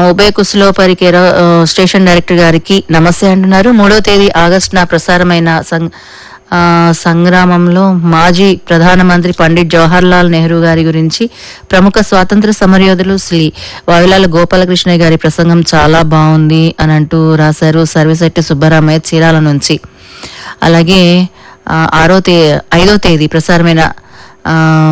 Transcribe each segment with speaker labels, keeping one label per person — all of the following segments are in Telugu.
Speaker 1: ఉభయ కుశలోపరికి ఎర- ఆ, స్టేషన్ డైరెక్టర్ గారికి నమస్తే అంటున్నారు మూడో తేదీ ఆగస్టున ప్రసారమైన సం- ఆ, సంగ్రామంలో మాజీ ప్రధానమంత్రి పండిట్ జవహర్లాల్ నెహ్రూ గారి గురించి ప్రముఖ స్వాతంత్ర సమరయోధులు శ్రీ వావిలాల గోపాలకృష్ణ గారి ప్రసంగం చాలా బాగుంది అని అంటూ రాశారు సర్వశెట్టి సుబ్బరామయ్య చీరాల నుంచి అలాగే ఆ, ఆరో తే ఐదో తేదీ ప్రసారమైన ఆ,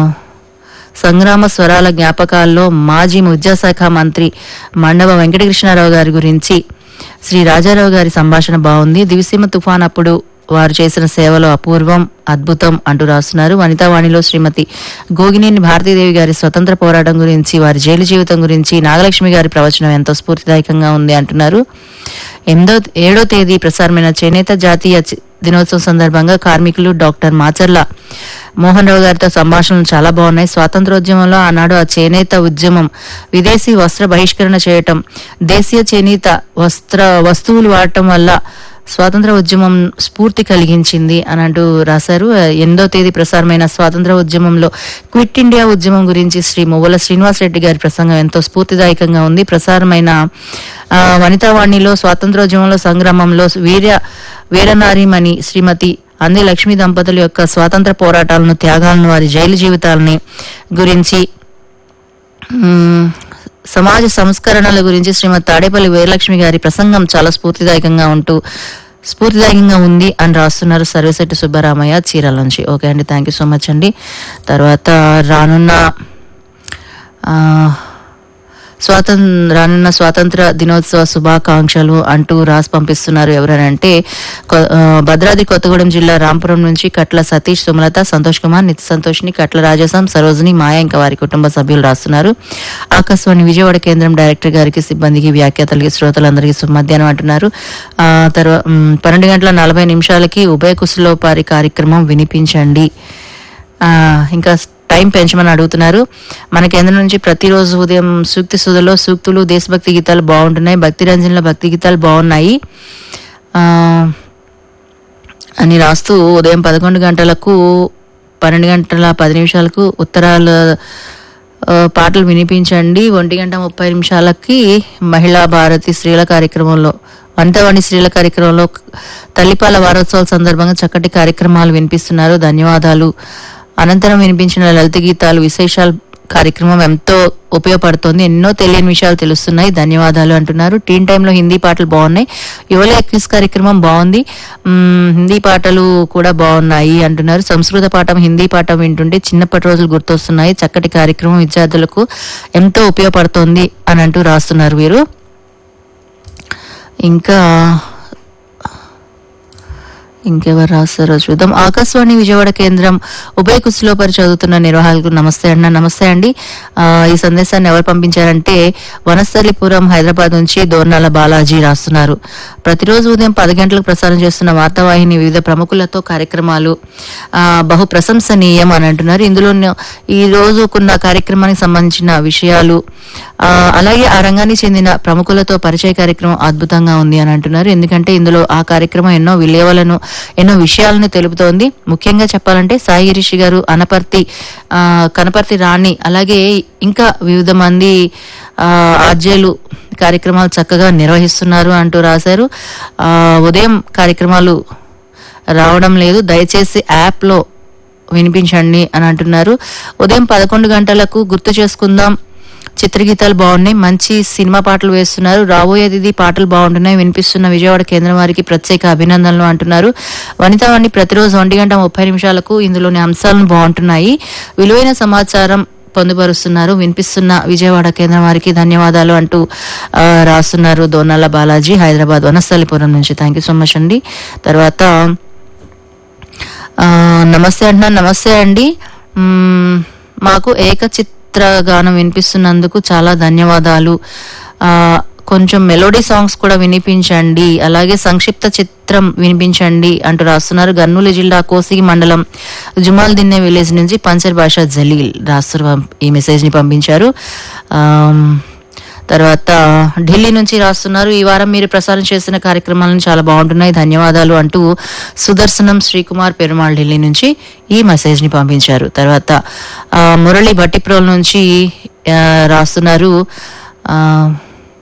Speaker 1: సంగ్రామ స్వరాల జ్ఞాపకాల్లో మాజీ విద్యాశాఖ మంత్రి మండవ వెంకటకృష్ణారావు గారి గురించి శ్రీ రాజారావు గారి సంభాషణ బాగుంది దివిసీమ తుఫాన్ అప్పుడు వారు చేసిన సేవలు అపూర్వం అద్భుతం అంటూ రాస్తున్నారు వనితావాణిలో శ్రీమతి గోగినేని భారతీదేవి గారి స్వతంత్ర పోరాటం గురించి వారి జైలు జీవితం గురించి నాగలక్ష్మి గారి ప్రవచనం ఎంతో స్ఫూర్తిదాయకంగా ఉంది అంటున్నారు ఎనిమిదో ఏడో తేదీ ప్రసారమైన చేనేత జాతీయ చి- దినోత్సవం సందర్భంగా కార్మికులు డాక్టర్ మాచర్ల మోహన్ రావు గారితో సంభాషణలు చాలా బాగున్నాయి స్వాతంత్రోద్యమంలో ఆనాడు ఆ చేనేత ఉద్యమం విదేశీ వస్త్ర బహిష్కరణ చేయటం దేశీయ చేనేత వస్త్ర వస్తువులు వాడటం వల్ల స్వాతంత్ర ఉద్యమం స్ఫూర్తి కలిగించింది అని అంటూ రాశారు ఎనిమిదో తేదీ ప్రసారమైన స్వాతంత్ర ఉద్యమంలో క్విట్ ఇండియా ఉద్యమం గురించి శ్రీ మువ్వల శ్రీనివాస్ రెడ్డి గారి ప్రసంగం ఎంతో స్ఫూర్తిదాయకంగా ఉంది ప్రసారమైన ఆ, వనితావాణిలో స్వాతంత్రోద్యమంలో సంగ్రామంలో వీర్య వీరనారిమణి శ్రీమతి అంది లక్ష్మీ దంపతుల యొక్క స్వాతంత్ర పోరాటాలను త్యాగాలను వారి జైలు జీవితాలని గురించి మ్మ్, సమాజ సంస్కరణల గురించి శ్రీమతి తాడేపల్లి వీరలక్ష్మి గారి ప్రసంగం చాలా స్ఫూర్తిదాయకంగా ఉంటూ స్ఫూర్తిదాయకంగా ఉంది అని రాస్తున్నారు సర్వేశెట్టి సుబ్బరామయ్య చీరాల నుంచి ఓకే అండి థ్యాంక్ యూ సో మచ్ అండి తర్వాత రానున్న ఆ, స్వాతంత్ర రానున్న స్వాతంత్ర దినోత్సవ శుభాకాంక్షలు అంటూ రాసి పంపిస్తున్నారు ఎవరనంటే కొ- ఆ, భద్రాద్రి కొత్తగూడెం జిల్లా రాంపురం నుంచి కట్ల సతీష్ సుమలత సంతోష్ కుమార్ నిత్య సంతోష్ని కట్ల రాజసం సరోజిని మాయ ఇంకా వారి కుటుంబ సభ్యులు రాస్తున్నారు ఆకాశవాణి విజయవాడ కేంద్రం డైరెక్టర్ గారికి సిబ్బందికి వ్యాఖ్యాతలకి శ్రోతలందరికీ శుభ మధ్యాహ్నం అంటున్నారు ఆ తర్వాత పన్నెండు గంటల నలభై నిమిషాలకి ఉభయ కుశలోపారి కార్యక్రమం వినిపించండి ఆ, ఇంకా టైం పెంచమని అడుగుతున్నారు మన కేంద్రం నుంచి ప్రతిరోజు ఉదయం సూక్తి సుధలో సూక్తులు దేశభక్తి గీతాలు బాగుంటున్నాయి భక్తి రంజన్ల భక్తి గీతాలు బాగున్నాయి ఆ, అని రాస్తూ ఉదయం పదకొండు గంటలకు పన్నెండు గంటల పది నిమిషాలకు ఉత్తరాల ఆ, పాటలు వినిపించండి ఒంటి గంట ముప్పై నిమిషాలకి మహిళా భారతి స్త్రీల కార్యక్రమంలో వంటవాణి స్త్రీల కార్యక్రమంలో తల్లిపాల వారోత్సవాల సందర్భంగా చక్కటి కార్యక్రమాలు వినిపిస్తున్నారు ధన్యవాదాలు అనంతరం వినిపించిన లలిత గీతాలు విశేషాలు కార్యక్రమం ఎంతో ఉపయోగపడుతోంది ఎన్నో తెలియని విషయాలు తెలుస్తున్నాయి ధన్యవాదాలు అంటున్నారు టీన్ టైంలో హిందీ పాటలు బాగున్నాయి యువల క్విజ్ కార్యక్రమం బాగుంది మ్మ్, హిందీ పాటలు కూడా బాగున్నాయి అంటున్నారు సంస్కృత పాఠం హిందీ పాఠం వింటుంటే చిన్నప్పటి రోజులు గుర్తొస్తున్నాయి చక్కటి కార్యక్రమం విద్యార్థులకు ఎంతో ఉపయోగపడుతోంది అని అంటూ రాస్తున్నారు వీరు ఇంకా ఇంకెవరు రాస్తారో చూద్దాం ఆకాశవాణి విజయవాడ కేంద్రం ఉభయ కుస్లోపరి చదువుతున్న నిర్వాహకులకు నమస్తే అన్న నమస్తే అండి ఆ, ఈ సందేశాన్ని ఎవరు పంపించారంటే వనస్థలిపురం హైదరాబాద్ నుంచి దోర్నాల బాలాజీ రాస్తున్నారు ప్రతిరోజు ఉదయం పది గంటలకు ప్రసారం చేస్తున్న వార్తావాహిని వివిధ ప్రముఖులతో కార్యక్రమాలు ఆ, బహు ప్రశంసనీయం అని అంటున్నారు ఇందులో ఈ రోజుకున్న కార్యక్రమానికి సంబంధించిన విషయాలు ఆ, అలాగే ఆ రంగానికి చెందిన ప్రముఖులతో పరిచయ కార్యక్రమం అద్భుతంగా ఉంది అని అంటున్నారు ఎందుకంటే ఇందులో ఆ కార్యక్రమం ఎన్నో విలువలను ఎన్నో విషయాలను తెలుపుతోంది ముఖ్యంగా చెప్పాలంటే సాయి రిషి గారు అనపర్తి ఆ, కనపర్తి రాణి అలాగే ఇంకా వివిధ మంది ఆ, ఆర్జేలు కార్యక్రమాలు చక్కగా నిర్వహిస్తున్నారు అంటూ రాశారు ఆ, ఉదయం కార్యక్రమాలు రావడం లేదు దయచేసి యాప్లో వినిపించండి అని అంటున్నారు ఉదయం పదకొండు గంటలకు గుర్తు చేసుకుందాం చిత్రగీతాలు బాగున్నాయి మంచి సినిమా పాటలు వేస్తున్నారు రాబోయేది పాటలు బాగుంటున్నాయి వినిపిస్తున్న విజయవాడ కేంద్రం వారికి ప్రత్యేక అభినందనలు అంటున్నారు వనితావాణి ప్రతిరోజు ఒంటి గంట ముప్పై నిమిషాలకు ఇందులోని అంశాలను బాగుంటున్నాయి విలువైన సమాచారం పొందుపరుస్తున్నారు వినిపిస్తున్న విజయవాడ కేంద్రం వారికి ధన్యవాదాలు అంటూ ఆ, రాస్తున్నారు దోనాల బాలాజీ హైదరాబాద్ వనస్థలిపురం నుంచి థ్యాంక్ యూ సో మచ్ అండి తర్వాత ఆ, నమస్తే అంటున్నాను నమస్తే అండి మ్మ్, మాకు ఏకచిత్ర గానం వినిపిస్తున్నందుకు చాలా ధన్యవాదాలు ఆ, కొంచెం మెలోడీ సాంగ్స్ కూడా వినిపించండి అలాగే సంక్షిప్త చిత్రం వినిపించండి అంటూ రాస్తున్నారు గన్నూలు జిల్లా కోసిగి మండలం జుమాల్ దిన్నే విలేజ్ నుంచి పంచర్ భాష జలీల్ రాస్తున్నారు ఈ మెసేజ్ ని పంపించారు ఆమ్, తర్వాత ఢిల్లీ నుంచి రాస్తున్నారు ఈ వారం మీరు ప్రసారం చేసిన కార్యక్రమాలను చాలా బాగుంటున్నాయి ధన్యవాదాలు అంటూ సుదర్శనం శ్రీకుమార్ పెరుమాళ్ ఢిల్లీ నుంచి ఈ మెసేజ్ ని పంపించారు తర్వాత ఆ, మురళి భట్టిప్రోల్ నుంచి ఆ, రాస్తున్నారు ఆ,